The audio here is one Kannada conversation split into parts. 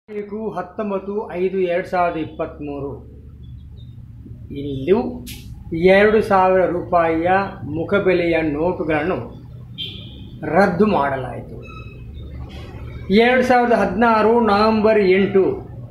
ತಾರೀಕು ಹತ್ತೊಂಬತ್ತು ಐದು ಎರಡು ಸಾವಿರದ ಇಪ್ಪತ್ತ್ಮೂರು ಇಲ್ಲೂ ಎರಡು ಸಾವಿರ ರೂಪಾಯಿಯ ಮುಖಬೆಲೆಯ ನೋಟುಗಳನ್ನು ರದ್ದು ಮಾಡಲಾಯಿತು ಎರಡು ಸಾವಿರದ ಹದಿನಾರು ನವೆಂಬರ್ ಎಂಟು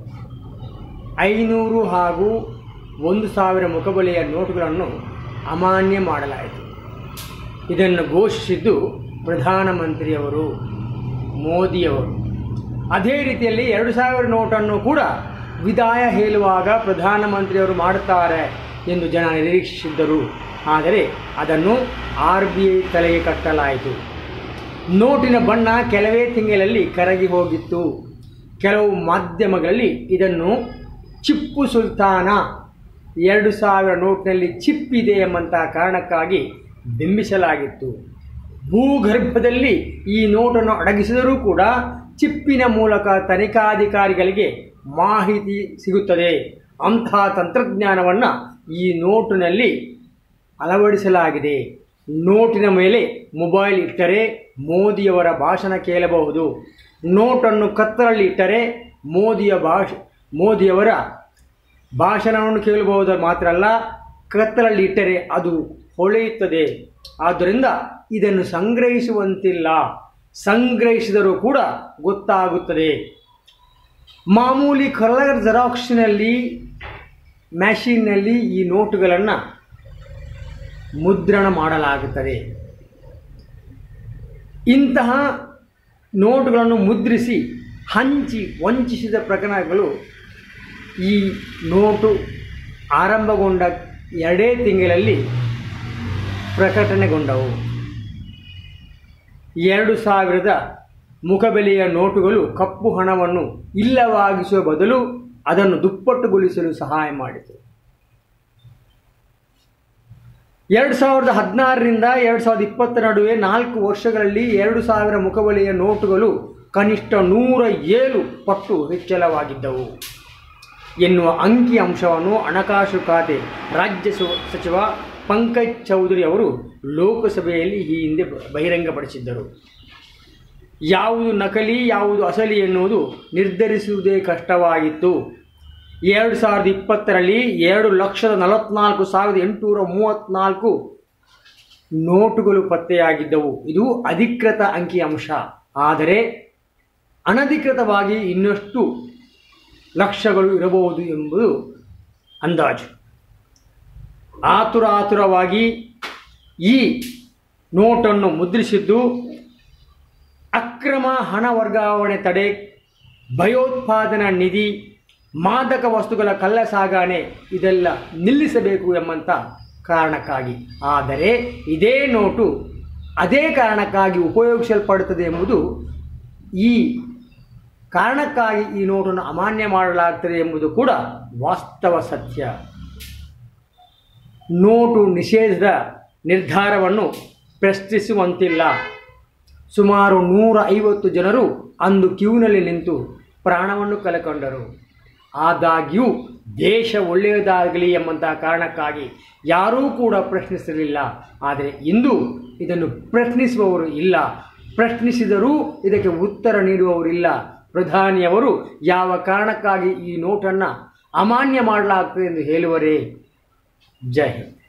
ಐನೂರು ಹಾಗೂ ಒಂದು ಸಾವಿರ ಮುಖಬೆಲೆಯ ನೋಟುಗಳನ್ನು ಅಮಾನ್ಯ ಮಾಡಲಾಯಿತು ಇದನ್ನು ಘೋಷಿಸಿದ್ದು ಪ್ರಧಾನಮಂತ್ರಿಯವರು ಮೋದಿಯವರು ಅದೇ ರೀತಿಯಲ್ಲಿ ಎರಡು ಸಾವಿರ ನೋಟನ್ನು ಕೂಡ ವಿದಾಯ ಹೇಳುವಾಗ ಪ್ರಧಾನಮಂತ್ರಿಯವರು ಮಾಡುತ್ತಾರೆ ಎಂದು ಜನ ನಿರೀಕ್ಷಿಸಿದ್ದರು ಆದರೆ ಅದನ್ನು ಆರ್ ಬಿ ಐ ತಲೆಗೆ ಕಟ್ಟಲಾಯಿತು ನೋಟಿನ ಬಣ್ಣ ಕೆಲವೇ ತಿಂಗಳಲ್ಲಿ ಕರಗಿ ಹೋಗಿತ್ತು ಕೆಲವು ಮಾಧ್ಯಮಗಳಲ್ಲಿ ಇದನ್ನು ಚಿಪ್ಪು ಸುಲ್ತಾನ ಎರಡು ಸಾವಿರ ನೋಟ್ನಲ್ಲಿ ಚಿಪ್ ಇದೆ ಎಂಬಂತಹ ಕಾರಣಕ್ಕಾಗಿ ಬಿಂಬಿಸಲಾಗಿತ್ತು ಭೂಗರ್ಭದಲ್ಲಿ ಈ ನೋಟನ್ನು ಅಡಗಿಸಿದರೂ ಕೂಡ ಚಿಪ್ಪಿನ ಮೂಲಕ ತನಿಖಾಧಿಕಾರಿಗಳಿಗೆ ಮಾಹಿತಿ ಸಿಗುತ್ತದೆ ಅಂತಹ ತಂತ್ರಜ್ಞಾನವನ್ನು ಈ ನೋಟಿನಲ್ಲಿ ಅಳವಡಿಸಲಾಗಿದೆ ನೋಟಿನ ಮೇಲೆ ಮೊಬೈಲ್ ಇಟ್ಟರೆ ಮೋದಿಯವರ ಭಾಷಣ ಕೇಳಬಹುದು ನೋಟನ್ನು ಕತ್ತಲಲ್ಲಿ ಇಟ್ಟರೆ ಮೋದಿಯ ಭಾಷ ಮೋದಿಯವರ ಭಾಷಣವನ್ನು ಕೇಳಬಹುದು ಮಾತ್ರ ಅಲ್ಲ ಕತ್ತಲಲ್ಲಿ ಇಟ್ಟರೆ ಅದು ಹೊಳೆಯುತ್ತದೆ ಆದ್ದರಿಂದ ಇದನ್ನು ಸಂಗ್ರಹಿಸುವಂತಿಲ್ಲ ಸಂಗ್ರಹಿಸಿದರೂ ಕೂಡ ಗೊತ್ತಾಗುತ್ತದೆ ಮಾಮೂಲಿ ಕಲರ್ ಜೆರಾಕ್ಸ್ನಲ್ಲಿ ಮ್ಯಾಷಿನ್ನಲ್ಲಿ ಈ ನೋಟುಗಳನ್ನು ಮುದ್ರಣ ಮಾಡಲಾಗುತ್ತದೆ ಇಂತಹ ನೋಟುಗಳನ್ನು ಮುದ್ರಿಸಿ ಹಂಚಿ ವಂಚಿಸಿದ ಪ್ರಕರಣಗಳು ಈ ನೋಟು ಆರಂಭಗೊಂಡ ಎರಡೇ ತಿಂಗಳಲ್ಲಿ ಪ್ರಕಟಣೆಗೊಂಡವು ಎರಡು ಸಾವಿರದ ಮುಖಬೆಲೆಯ ನೋಟುಗಳು ಕಪ್ಪು ಹಣವನ್ನು ಇಲ್ಲವಾಗಿಸುವ ಬದಲು ಅದನ್ನು ದುಪ್ಪಟ್ಟುಗೊಳಿಸಲು ಸಹಾಯ ಮಾಡಿತು ಎರಡು ಸಾವಿರದ ಹದಿನಾರರಿಂದ ಎರಡು ಸಾವಿರದ ಇಪ್ಪತ್ತರ ನಡುವೆ ನಾಲ್ಕು ವರ್ಷಗಳಲ್ಲಿ ಎರಡು ಸಾವಿರ ಮುಖಬೆಲೆಯ ನೋಟುಗಳು ಕನಿಷ್ಠ ನೂರ ಏಳು ಪಟ್ಟು ಹೆಚ್ಚಳವಾಗಿದ್ದವು ಎನ್ನುವ ಅಂಕಿ ಅಂಶವನ್ನು ಹಣಕಾಸು ಖಾತೆ ರಾಜ್ಯ ಸು- ಸಚಿವ ಪಂಕಜ್ ಚೌಧರಿ ಅವರು ಲೋಕಸಭೆಯಲ್ಲಿ ಈ ಹಿಂದೆ ಬ- ಬಹಿರಂಗಪಡಿಸಿದ್ದರು ಯಾವುದು ನಕಲಿ ಯಾವುದು ಅಸಲಿ ಎನ್ನುವುದು ನಿರ್ಧರಿಸುವುದೇ ಕಷ್ಟವಾಗಿತ್ತು ಎರಡು ಸಾವಿರದ ಇಪ್ಪತ್ತರಲ್ಲಿ ಎರಡು ಲಕ್ಷದ ನಲವತ್ನಾಲ್ಕು ಸಾವಿರದ ಎಂಟುನೂರ ಮೂವತ್ತ್ನಾಲ್ಕು ನೋಟುಗಳು ಪತ್ತೆಯಾಗಿದ್ದವು ಇದು ಅಧಿಕೃತ ಅಂಕಿಅಂಶ ಆದರೆ ಅನಧಿಕೃತವಾಗಿ ಇನ್ನಷ್ಟು ಲಕ್ಷಗಳು ಇರಬಹುದು ಎಂಬುದು ಅಂದಾಜು ಆತುರ ಆತುರವಾಗಿ ಈ ನೋಟನ್ನು ಮುದ್ರಿಸಿದ್ದು ಅಕ್ರಮ ಹಣ ವರ್ಗಾವಣೆ ತಡೆ ಭಯೋತ್ಪಾದನಾ ನಿಧಿ ಮಾದಕ ವಸ್ತುಗಳ ಕಳ್ಳ ಸಾಗಾಣೆ ಇದೆಲ್ಲ ನಿಲ್ಲಿಸಬೇಕು ಎಂಬಂಥ ಕಾರಣಕ್ಕಾಗಿ ಆದರೆ ಇದೇ ನೋಟು ಅದೇ ಕಾರಣಕ್ಕಾಗಿ ಉಪಯೋಗಿಸಲ್ಪಡುತ್ತದೆ ಎಂಬುದು ಈ ಕಾರಣಕ್ಕಾಗಿ ಈ ನೋಟನ್ನು ಅಮಾನ್ಯ ಮಾಡಲಾಗ್ತದೆ ಎಂಬುದು ಕೂಡ ವಾಸ್ತವ ಸತ್ಯ ನೋಟು ನಿಷೇಧದ ನಿರ್ಧಾರವನ್ನು ಪ್ರಶ್ನಿಸುವಂತಿಲ್ಲ ಸುಮಾರು ನೂರ ಐವತ್ತು ಜನರು ಅಂದು ಕ್ಯೂನಲ್ಲಿ ನಿಂತು ಪ್ರಾಣವನ್ನು ಕಳೆಕೊಂಡರು ಆದಾಗ್ಯೂ ದೇಶ ಒಳ್ಳೆಯದಾಗಲಿ ಎಂಬಂತಹ ಕಾರಣಕ್ಕಾಗಿ ಯಾರೂ ಕೂಡ ಪ್ರಶ್ನಿಸಲಿಲ್ಲ ಆದರೆ ಇಂದು ಇದನ್ನು ಪ್ರಶ್ನಿಸುವವರು ಇಲ್ಲ ಪ್ರಶ್ನಿಸಿದರೂ ಇದಕ್ಕೆ ಉತ್ತರ ನೀಡುವವರಿಲ್ಲ ಪ್ರಧಾನಿಯವರು ಯಾವ ಕಾರಣಕ್ಕಾಗಿ ಈ ನೋಟನ್ನು ಅಮಾನ್ಯ ಮಾಡಲಾಗ್ತದೆ ಎಂದು ಹೇಳುವರೇ ಜೈ ಹಿಂದ್